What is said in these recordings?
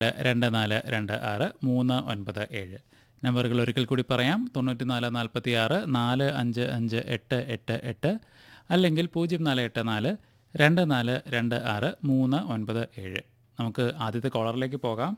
രണ്ട് നാല് രണ്ട് ആറ് മൂന്ന് ഒൻപത് ഏഴ് നമ്പറുകൾ ഒരിക്കൽ കൂടി പറയാം തൊണ്ണൂറ്റി നാല് നാൽപ്പത്തി ആറ് നാല് അഞ്ച് അഞ്ച് എട്ട് എട്ട് എട്ട് അല്ലെങ്കിൽ പൂജ്യം നാല് എട്ട് നാല് രണ്ട് നാല് രണ്ട് ആറ് മൂന്ന് ഒൻപത് ഏഴ് നമുക്ക് ആദ്യത്തെ കോളറിലേക്ക് പോകാം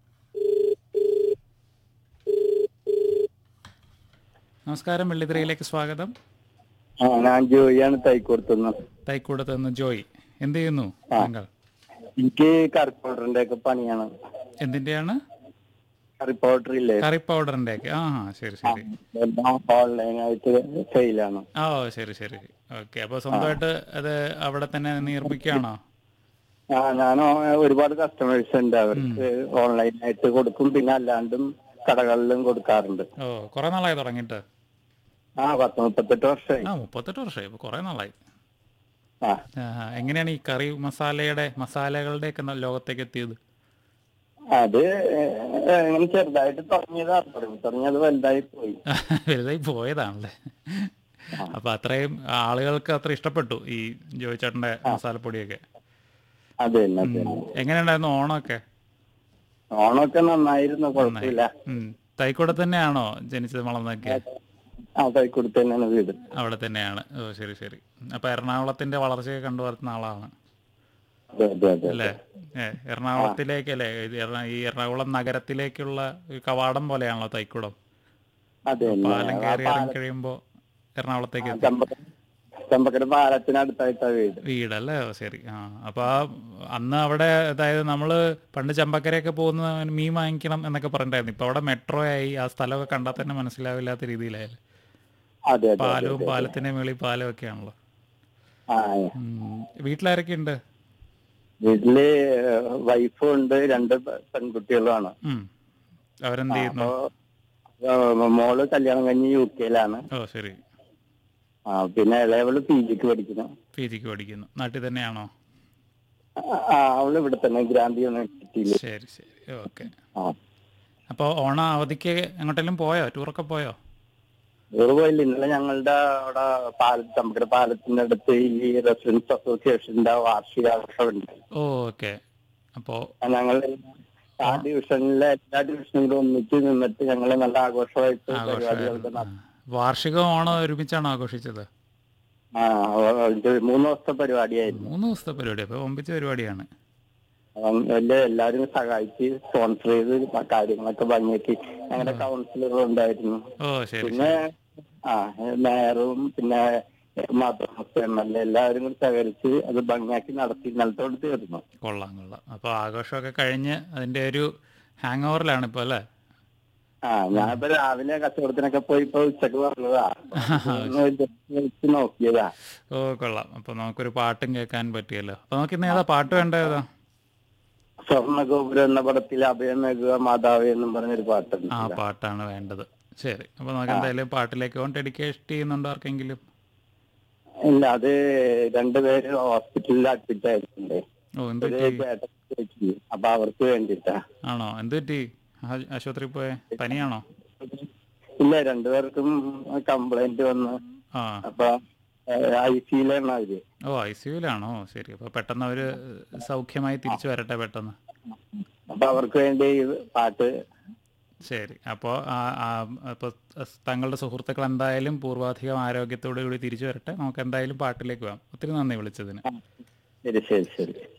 നമസ്കാരം വെള്ളിത്തിരയിലേക്ക് സ്വാഗതം ആ ഞാൻ ജോയിയാണ് തൈക്കൊടുത്തുന്നത് തൈക്കൂടത്ത് നിന്ന് ജോയ് എന്ത് ചെയ്യുന്നു താങ്കൾ എനിക്ക് കറി പൗഡറിന്റെ ഒക്കെ പണിയാണ് എന്തിൻ്റെയാണ് കറി പൗഡർ ഇല്ലേ കറി പൗഡറിൻ്റെ ഒക്കെ ആ ആ, ശരി ശരി എല്ലാം ഓൺലൈനായിട്ട് സെയിലാണ് ആ ഓ ശരി ശരി ഓക്കെ അപ്പോൾ സ്വന്തമായിട്ട് അത് അവിടെ തന്നെ നിർമ്മിക്കുകയാണോ ആ ഞാൻ ഒരുപാട് കസ്റ്റമേഴ്സ് ഉണ്ട് അവർക്ക് ഓൺലൈനായിട്ട് കൊടുക്കും പിന്നെ അല്ലാണ്ടും കടകളിലും കൊടുക്കാറുണ്ട് ഓ കുറേ നാളായി തുടങ്ങിയിട്ട് ആ പത്ത് മുപ്പത്തെട്ട് വർഷമായി ആ മുപ്പത്തെട്ട് വർഷമായി ഇപ്പോൾ കുറേ നാളായി ആ ആ, എങ്ങനെയാണ് ഈ കറി മസാലയുടെ മസാലകളുടെയൊക്കെ ന- ലോകത്തേക്ക് എത്തിയത് അത് ഏഹ്, ഇങ്ങനെ ചെറുതായിട്ട് തുടങ്ങിയതാ തുടങ്ങിയത് വലുതായി പോയി വലുതായി പോയതാണല്ലേ അപ്പൊ അത്രയും ആളുകൾക്ക് അത്ര ഇഷ്ടപ്പെട്ടു ഈ ജോയിച്ചേട്ടന്റെ മസാലപ്പൊടിയൊക്കെ അത് തന്നെ അത് തന്നെ എങ്ങനെയുണ്ടായിരുന്നു ഓണമൊക്കെ ഓണമൊക്കെ നന്നായിരുന്നു കുഴപ്പമില്ല ഉം. തൈക്കൂടെ തന്നെയാണോ ജനിച്ചത് വളർന്നൊക്കെ ആ തൈക്കൊടുത്ത് തന്നെയാണ് വീട് അവിടെ തന്നെയാണ് ഓ ശരി ശരി അപ്പൊ എറണാകുളത്തിന്റെ വളർച്ചയൊക്കെ കണ്ടു വരുന്ന ആളാണ് അതെ അതെ അതെ അല്ലേ ഏ എറണാകുളത്തിലേക്കല്ലേ ഇത് എറണ- ഈ എറണാകുളം നഗരത്തിലേക്കുള്ള ഒരു കവാടം പോലെയാണല്ലോ തൈക്കുടം അതെ തന്നെ. പാലം കയറി ഇറങ്ങി കഴിയുമ്പോ എറണാകുളത്തേക്ക് എത്തി ചമ്പക്ക ചമ്പക്കര പാലത്തിനടുത്തായിട്ടാ വീട് വീടല്ലേ ഓ ശരി ആ അപ്പൊ ആ അന്ന് അവിടെ അതായത് നമ്മള് പണ്ട് ചമ്പക്കരയൊക്കെ പോകുന്ന മീൻ വാങ്ങിക്കണം എന്നൊക്കെ പറഞ്ഞിട്ടായിരുന്നു ഇപ്പൊ അവിടെ മെട്രോ ആയി ആ സ്ഥലമൊക്കെ കണ്ടാൽ തന്നെ മനസ്സിലാവില്ലാത്ത രീതിയിലായാലും അതെ അതെ പാലവും പാലത്തിന്റെ മേളിൽ പാലം ഒക്കെ ആണല്ലോ ആ ഉം. വീട്ടിലാരൊക്കെ ഉണ്ട് വീട്ടില് വൈഫും ഉണ്ട് രണ്ട് പെ- പെൺകുട്ടികളുമാണ് ഉം. അവരെന്ത് ചെയ്യുന്നു അപ്പൊ ആ, മോള് കല്യാണം കഴിഞ്ഞ് യു കെയിലാണ് ഓ ശരി ആ പിന്നെ ഇളയവള് പി ജിക്ക് പഠിക്കുന്നു പി ജിക്ക് പഠിക്കുന്നു നാട്ടിൽ തന്നെയാണോ ആ അവള് ഇവിടെ തന്നെ ഗ്രാൻഡ് യൂണിവേഴ്സിറ്റിയില് ശരി ശരി ഓക്കെ ആ അപ്പോൾ ഓണ അവധിക്ക് എങ്ങോട്ടെങ്കിലും പോയോ ടൂറൊക്കെ പോയോ വേറെ പോയില്ല ഇന്നലെ ഞങ്ങളുടെ അവിടെ പാലം ചമ്പക്കര പാലത്തിന്റെ അടുത്ത് ഈ റെസിഡൻസ് അസോസിയേഷന്റെ വാർഷികാഘോഷം ഉണ്ട് ഓ ഓക്കെ അപ്പോൾ ഞങ്ങൾ ആ ഡിവിഷനിലെ എല്ലാ ഡിവിഷനിലും ഒന്നിച്ച് നിന്നിട്ട് ഞങ്ങൾ നല്ല ആഘോഷമായിട്ട് പരിപാടികളൊക്കെ നടത്തി. വാർഷിക ഓണം ഒരുമിച്ചാണോ ആഘോഷിച്ചത് ആ ഇത് മൂന്ന് ദിവസത്തെ പരിപാടിയായിരുന്നു മൂന്ന് ദിവസത്തെ പരിപാടി അപ്പോൾ ഒമ്പിച്ച പരിപാടിയാണ് അപ്പം വലിയ എല്ലാരും സഹായിച്ച് സ്പോൺസർ ചെയ്ത് കാര്യങ്ങളൊക്കെ ഭംഗിയാക്കി ഞങ്ങളുടെ കൗൺസിലറും ഉണ്ടായിരുന്നു ഓ ശരി പിന്നെ ആ മേയറും പിന്നെ മാതൃ എം എൽ എ എല്ലാവരും കൂടി സഹകരിച്ച് അത് ഭംഗിയാക്കി നടത്തി ഇന്നലത്തോട് തീർന്നു കൊള്ളാം കൊള്ളാം അപ്പോൾ ആഘോഷമൊക്കെ കഴിഞ്ഞ് അതിൻ്റെ ഒരു ഹാങ് ഓവറിലാണ് ഇപ്പോൾ അല്ലേ ആ ഞാനിപ്പോ രാവിലെ കച്ചവടത്തിനൊക്കെ പോയി ഇപ്പൊ ഉച്ചക്ക് പറഞ്ഞതാ ഒന്ന് just വിളിച്ച് നോക്കിയതാ ഓ കൊള്ളാം അപ്പോൾ നമുക്കൊരു പാട്ടും കേൾക്കാൻ പറ്റിയല്ലോ അപ്പോൾ നമുക്ക് ഇന്ന് ഏതാ പാട്ട് വേണ്ട ഏതാ സ്വർണ്ണഗോപുരം എന്ന പടത്തിൽ അഭയം നൽകുക മാതാവ് എന്നും പറഞ്ഞൊരു പാട്ടുണ്ട് ആ പാട്ടാണ് വേണ്ടത് ശരി അപ്പോൾ നമുക്ക് എന്തായാലും പാട്ടിലേക്ക് പോകാൻ ഡെഡിക്കേഷൻ ചെയ്യുന്നുണ്ടോ ആർക്കെങ്കിലും ഇല്ല അത് രണ്ടുപേര് ഹോസ്പിറ്റലിൽ അഡ്മിറ്റ് ആയിട്ടുണ്ട് ഓ എന്ത് ഒരു പറ്റി ചേട്ടൻ ചേച്ചി. അപ്പൊ അവർക്ക് വേണ്ടിട്ടാ ആണോ എന്ത് പറ്റി ആ- ആശുപത്രിയിൽ പോയെ പനിയാണോ ഇല്ല രണ്ടുപേർക്കും കംപ്ലൈന്റ് വന്ന് ആ അപ്പൊ ഐ സിയിലാണ് അവര് ഓ ഐ സിയുലാണോ ശരി അപ്പോൾ പെട്ടെന്ന് അവർ സൗഖ്യമായി തിരിച്ചു വരട്ടെ പെട്ടെന്ന് അപ്പൊ അവർക്ക് വേണ്ടി ഈ പാട്ട് ശരി അപ്പോൾ അപ്പോൾ തങ്ങളുടെ സുഹൃത്തുക്കൾ എന്തായാലും പൂർവാധികം ആരോഗ്യത്തോടു കൂടി തിരിച്ചു വരട്ടെ നമുക്ക് എന്തായാലും പാട്ടിലേക്ക് പോകാം ഒത്തിരി നന്ദി വിളിച്ചതിന് ശരി ശരി ശരി